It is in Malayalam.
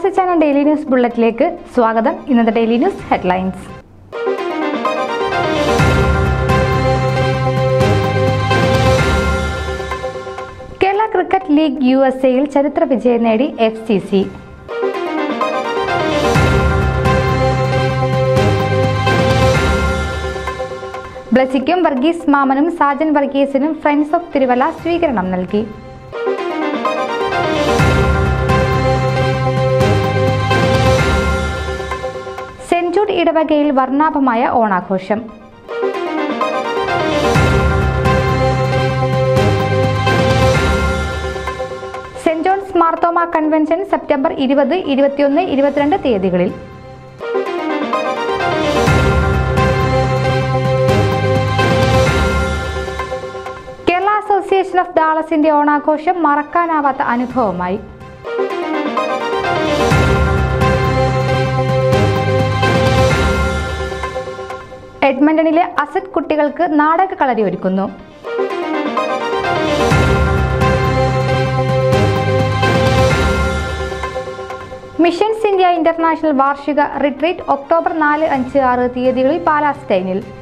മലയാള ചാനൽ ഡെയിലി ന്യൂസ് ബുള്ളറ്റിലേക്ക് സ്വാഗതം ഇന്നത്തെ daily news headlines Kerala cricket league U S എയിൽ ചരിത്ര വിജയം നേടി എഫ് സി സി ബ്ലസിക്കും വർഗീസ് മാമനും സാജൻ വർഗീസിനും ഫ്രണ്ട്സ് ഓഫ് തിരുവല്ല സ്വീകരണം നൽകി സെന്റ് ജൂഡ് ഇടവകയിൽ വർണ്ണാഭമായ ഓണാഘോഷം saint John's Marthoma convention September ഇരുപത് ഇരുപത്തിയൊന്ന് ഇരുപത്തിരണ്ട് തീയതികളിൽ കേരള അസോസിയേഷൻ ഓഫ് ഡാളസിന്റെ ഓണാഘോഷം മറക്കാനാവാത്ത അനുഭവമായി എഡ്മണ്ടണിലെ അസറ്റ് കുട്ടികൾക്ക് നാടക കളരി ഒരുക്കുന്നു മിഷൻസ് ഇന്ത്യ ഇന്റർനാഷണൽ വാർഷിക റിട്രീറ്റ് ഒക്ടോബർ നാല് അഞ്ച് ആറ് തീയതികളിൽ പാലാസ്റ്റൈനിൽ